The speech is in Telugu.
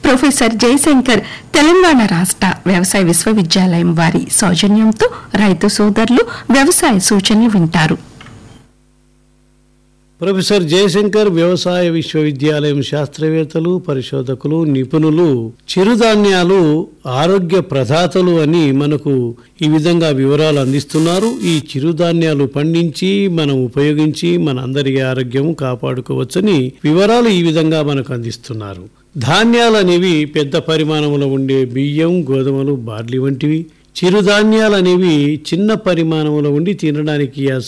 ప్రొఫెసర్ జయశంకర్ తెలంగాణ రాష్ట్ర వ్యవసాయ విశ్వవిద్యాలయం వారి సౌజన్యంతో రైతు సోదరులు వ్యవసాయ సూచనలు వింటారు ప్రొఫెసర్ జయశంకర్ వ్యవసాయ విశ్వవిద్యాలయం శాస్త్రవేత్తలు పరిశోధకులు నిపుణులు చిరుధాన్యాలు ఆరోగ్య ప్రదాతలు అని మనకు ఈ విధంగా వివరాలు అందిస్తున్నారు ఈ చిరుధాన్యాలు పండించి మనం ఉపయోగించి మన అందరి ఆరోగ్యం కాపాడుకోవచ్చని వివరాలు ఈ విధంగా మనకు అందిస్తున్నారు ధాన్యాలు అనేవి పెద్ద పరిమాణంలో ఉండే బియ్యం గోధుమలు బార్లీ వంటివి చిరుధాన్యాలు అనేవి చిన్న పరిమాణంలో ఉండి తినడానికి